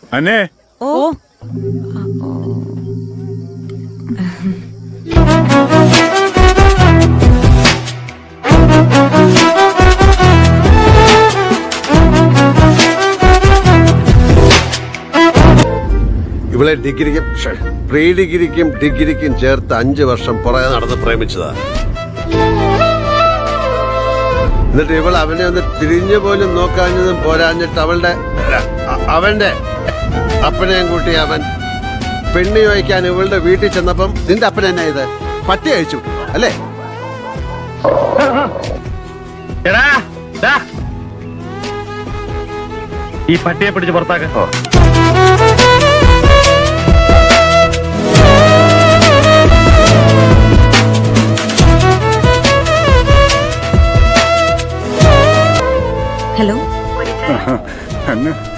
അന്നേ ഓ ഇവളെ ഡിഗ്രിക്കും ഷേ, പ്രീ ഡിഗ്രിക്കും ഡിഗ്രിക്കും ചേർത്ത് അഞ്ചു വർഷം പുറകെ നടന്ന് പ്രേമിച്ചതാ എന്നിട്ട് ഇവൾ അവനെ ഒന്ന് തിരിഞ്ഞു പോലും നോക്കാഞ്ഞതും പോരാഞ്ഞിട്ട് അവളുടെ അല്ല, അ- അവന്റെ അപ്പനെയും കൂട്ടി അവൻ പെണ്ണി വയ്ക്കാൻ ഇവളുടെ വീട്ടിൽ ചെന്നപ്പം നിന്റെ അപ്പൻ എന്നാ ഇത് പട്ടി അയച്ചു അല്ലേ എടാ ദാ. ഈ പട്ടിയെ പിടിച്ച് പുറത്താക്ക ഹലോ അന്ന്